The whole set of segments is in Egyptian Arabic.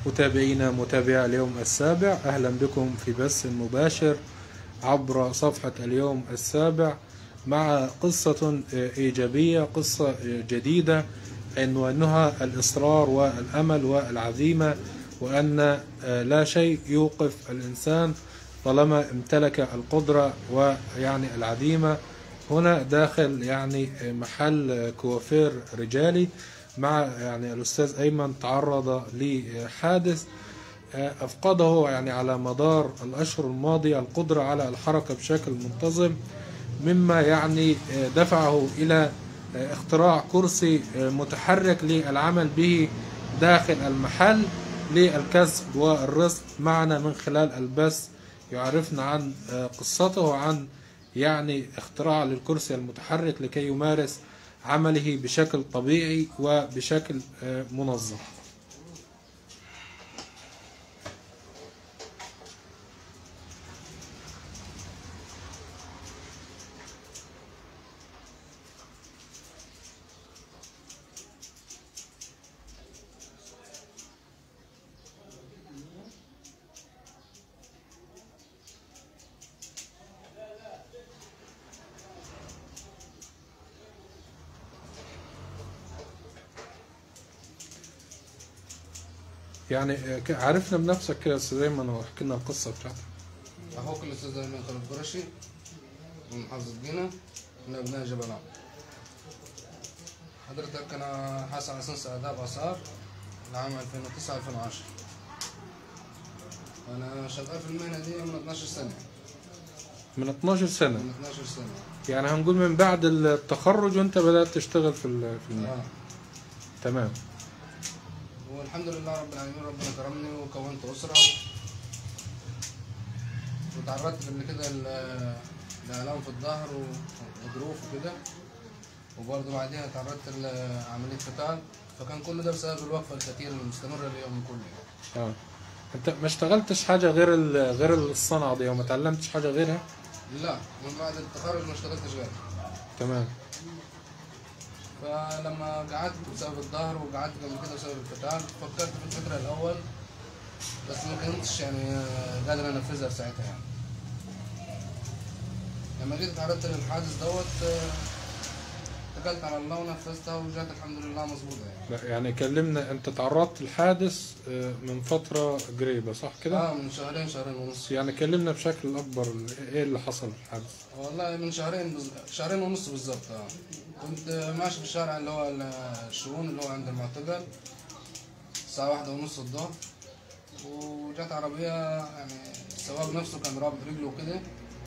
متابعينا متابعي اليوم السابع أهلا بكم في بث مباشر عبر صفحة اليوم السابع مع قصة إيجابية قصة جديدة عنوانها الإصرار والأمل والعزيمة وأن لا شيء يوقف الإنسان طالما امتلك القدرة ويعني العزيمة هنا داخل يعني محل كوافير رجالي مع يعني الأستاذ أيمن تعرض لحادث أفقده يعني على مدار الأشهر الماضية القدرة على الحركة بشكل منتظم مما يعني دفعه إلى اختراع كرسي متحرك للعمل به داخل المحل للكسب والرزق معنا من خلال البث يعرفنا عن قصته وعن يعني اختراع للكرسي المتحرك لكي يمارس عمله بشكل طبيعي وبشكل منظم يعني عرفنا بنفسك كده يا استاذ ايمن واحكي لنا القصه بتاعتك اخوك الاستاذ ايمن خالد قرشي من محافظة جينا من ابناء جبل عمرو حضرتك انا حاصل على ليسانس اداب اثار العام 2009 2010 انا شغال في المهنه دي من 12 سنه من 12 سنه من 12 سنه يعني هنقول من بعد التخرج وانت بدات تشتغل في ال- في المهنه اه تمام والحمد لله رب العالمين ربنا كرمني وكونت اسره وتعرضت قبل كده ل- لآلام في الظهر وظروف وكده وبرضه بعديها تعرضت لعملية قتال فكان كل ده بسبب الوقفة الكثيرة المستمرة اليوم كله اه انت ما اشتغلتش حاجه غير ال- غير الصنعه دي وما اتعلمتش حاجه غيرها لا من بعد التخرج ما اشتغلتش غير تمام فلما قعدت بسبب الظهر وقعدت قبل كده بسبب القتال فكرت في الفكرة الأول بس ما كنتش يعني قادر أنفذها في ساعتها يعني لما جيت اتعرضت للحادث دوت آه، اتكلت على الله ونفذتها وجات الحمد لله مظبوطة يعني لا، يعني كلمنا انت تعرضت للحادث آه، من فتره قريبه صح كده اه من شهرين شهرين ونص يعني كلمنا بشكل اكبر ايه اللي حصل في الحادث والله من شهرين بز... شهرين ونص بالظبط اه كنت ماشي في الشارع اللي هو الشؤون اللي هو عند المعتقل الساعة واحدة ونص الظهر وجت عربية يعني السواق نفسه كان رابط رجله وكده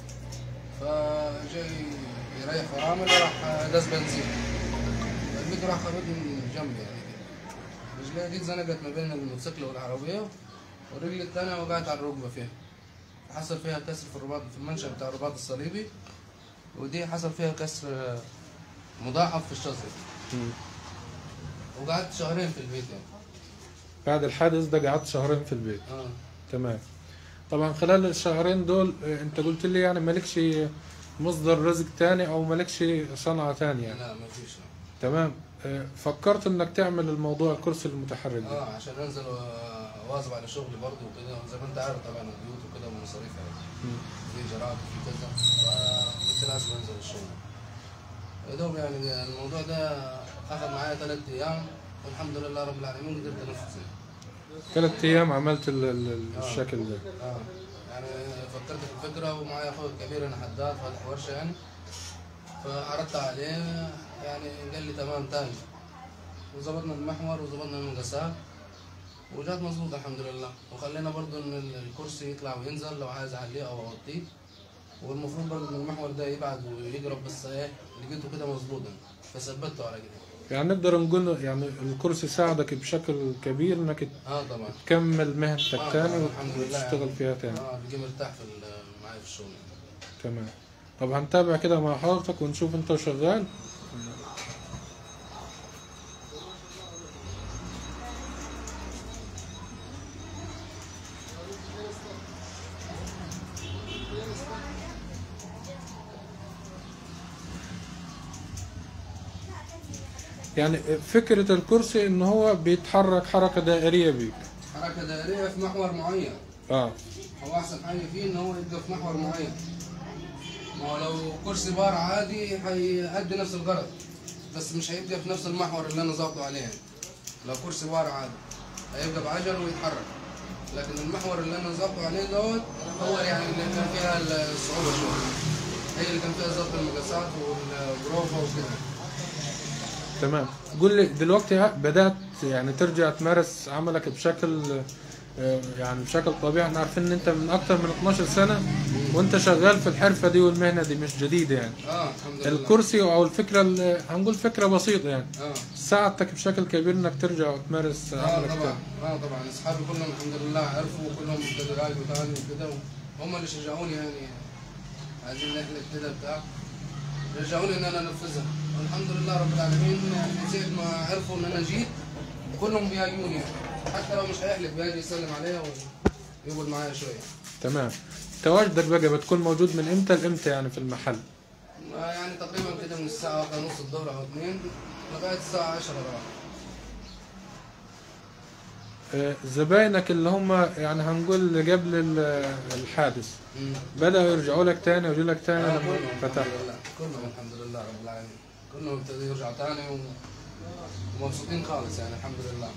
فجاي يريح فرامل راح داس بنزين البيت راح خبط من جنبي يعني كده رجلي دي اتزنقت ما بين الموتوسيكل والعربية والرجل التانية وقعت على الركبة فيها حصل فيها كسر في الرباط في المنشأ بتاع الرباط الصليبي ودي حصل فيها كسر مضاعف في الشظية مم. وقعدت شهرين في البيت يعني بعد الحادث ده قعدت شهرين في البيت اه تمام طبعا خلال الشهرين دول آه، انت قلت لي يعني مالكش مصدر رزق تاني او مالكش صنعة تانية لا ما فيش تمام آه، فكرت انك تعمل الموضوع الكرسي المتحرك ده اه عشان انزل واواظب على شغلي برضه وكده زي ما انت عارف طبعا البيوت وكده والمصاريف يعني مم. في ايجارات وفي كذا فقلت لازم انزل الشغل يا دوب يعني الموضوع ده اخذ معايا ثلاث ايام والحمد لله رب العالمين قدرت انفذه ثلاث ايام عملت ال- ال- الشكل ده اه يعني فكرت في الفكره ومعايا اخوي الكبير انا حداد فاتح ورشه يعني فعرضت عليه يعني قال لي تمام تاني وظبطنا المحور وظبطنا المقاسات وجات مظبوطه الحمد لله وخلينا برضو ان ال- الكرسي يطلع وينزل لو عايز اعليه او اوطيه والمفروض برضو ان المحور ده يبعد ويقرب بس ايه لقيته كده مظبوط فثبته على كده يعني نقدر نقول يعني الكرسي ساعدك بشكل كبير انك اه طبعا تكمل مهنتك آه تاني طبعاً، الحمد لله وتشتغل يعني. فيها تاني اه بقي مرتاح في ال- معايا في الشغل يعني. تمام طب هنتابع كده مع حضرتك ونشوف انت وشغال يعني فكرة الكرسي ان هو بيتحرك حركة دائرية بيك حركة حركه دائريه في محور معين اه هو احسن حاجه فيه ان هو يبقى في محور معين ما هو لو كرسي بار عادي هيأدي نفس الغرض بس مش هيبقى في نفس المحور اللي انا ظابطه عليه يعني. لو كرسي بار عادي هيبقى بعجل ويتحرك لكن المحور اللي انا ظابطه عليه دوت هو يعني اللي كان فيها الصعوبه شويه هي اللي كان فيها ظبط المقاسات والبروفه وكده تمام قول لي دلوقتي ها- بدأت يعني ترجع تمارس عملك بشكل آه، يعني بشكل طبيعي احنا عارفين ان انت من اكتر من 12 سنة وانت شغال في الحرفة دي والمهنة دي مش جديدة يعني اه الحمد لله الكرسي او الفكرة ال- هنقول فكرة بسيطة يعني اه ساعدتك بشكل كبير انك ترجع وتمارس اه عملك طبعا تاني اه طبعا اصحابي كلهم الحمد لله عرفوا وكلهم ابتدوا يراجعوا تاني وكده هم اللي شجعوني يعني عايزين نحلق كده بتاع رجعوني ان انا انفذها والحمد لله رب العالمين يعني من ساعه ما عرفوا ان انا جيت كلهم بيهاجموني يعني حتى لو مش هيحلق بيجي يسلم عليا ويقعد معايا شويه تمام تواجدك بقى بتكون موجود من امتى لامتى يعني في المحل ما يعني تقريبا كده من الساعه واحدة نص الظهر او اثنين لغايه الساعه 10 راح آه، زباينك اللي هم يعني هنقول اللي قبل ال- الحادث بدأوا يرجعوا لك تاني ويجوا لك تاني آه، لما كلهم الحمد فتحت لله كلهم الحمد لله رب العالمين كلهم ابتدوا يرجعوا تاني و- ومبسوطين خالص يعني الحمد لله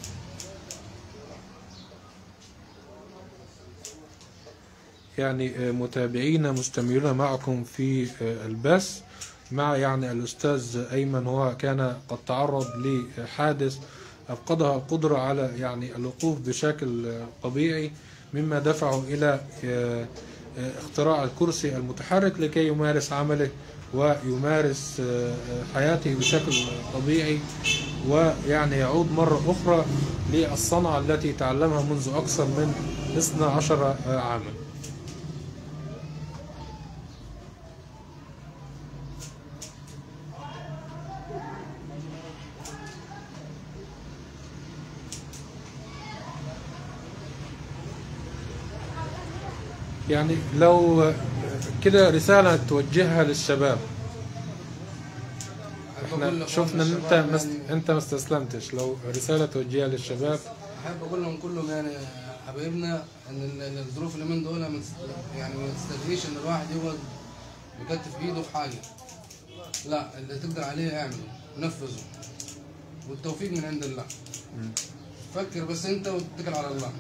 يعني آه، متابعينا مستمرون معكم في آه، البث مع يعني الأستاذ أيمن هو كان قد تعرض لحادث أفقدها القدرة على يعني الوقوف بشكل آه، طبيعي مما دفعه إلى آه، آه، اختراع الكرسي المتحرك لكي يمارس عمله ويمارس آه، آه، حياته بشكل طبيعي ويعني يعود مرة أخرى للصنعة التي تعلمها منذ أكثر من 12 عاما يعني لو كده رسالة توجهها للشباب أحب أقول احنا لإخواننا شفنا ان انت الشباب مست... يعني- انت ما استسلمتش لو رسالة توجهها للشباب احب اقول لهم كلهم يعني حبايبنا ان ال- ال- الظروف اللي من دول ما تست- يعني ما تستدعيش ان الواحد يقعد يكتف بايده في حاجه لا اللي تقدر عليه اعمله نفذه والتوفيق من عند الله فكر بس انت واتكل على الله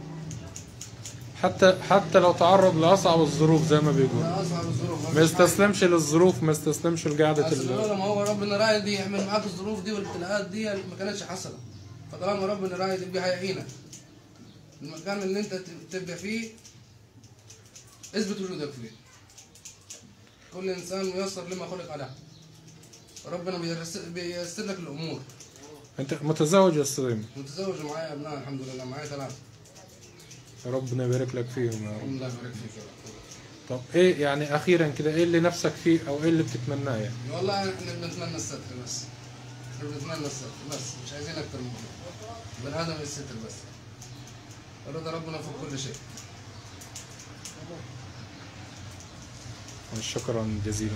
حتى حتى لو تعرض لأصعب الظروف زي ما بيقول ده اصعب الظروف ما فيش حاجة. يستسلمش للظروف ما يستسلمش لقعدة اصل ال... لما هو ربنا رايد يعمل معاك الظروف دي والابتلاءات دي ما كانتش حصلت فطالما ربنا رايد يبقى هيعينك المكان اللي انت تبقى فيه اثبت وجودك فيه كل انسان ميسر لما خلق عليه ربنا بيرس- بييسر لك الامور انت متزوج يا استاذ أيمن. متزوج معايا ابناء الحمد لله معايا ثلاثه ربنا يبارك لك فيهم يا رب الحمد لله يبارك فيك يا رب. طب ايه يعني اخيرا كده ايه اللي نفسك فيه او ايه اللي بتتمناه يعني والله احنا بنتمنى الستر بس احنا بنتمنى الستر بس مش عايزين اكتر من كده بني ادم يستر بس رضا ربنا فوق كل شيء شكرا جزيلا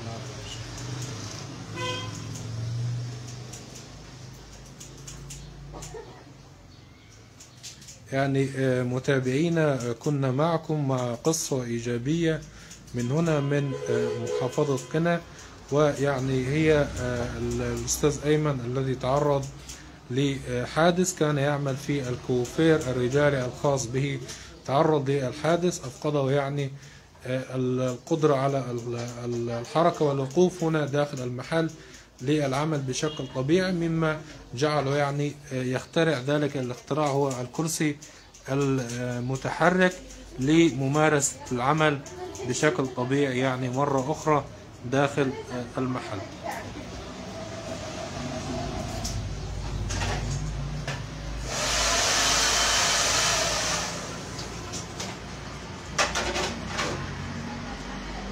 يعني آه، متابعينا آه، كنا معكم مع قصة إيجابية من هنا من آه، محافظة قنا ويعني هي آه، ال- الأستاذ أيمن الذي تعرض لحادث كان يعمل في الكوفير الرجالي الخاص به تعرض للحادث أفقده يعني آه، القدرة على ال- ال- الحركة والوقوف هنا داخل المحل للعمل بشكل طبيعي مما جعله يعني آه، يخترع ذلك الاختراع هو الكرسي المتحرك لممارسة العمل بشكل طبيعي يعني مرة أخرى داخل آه، المحل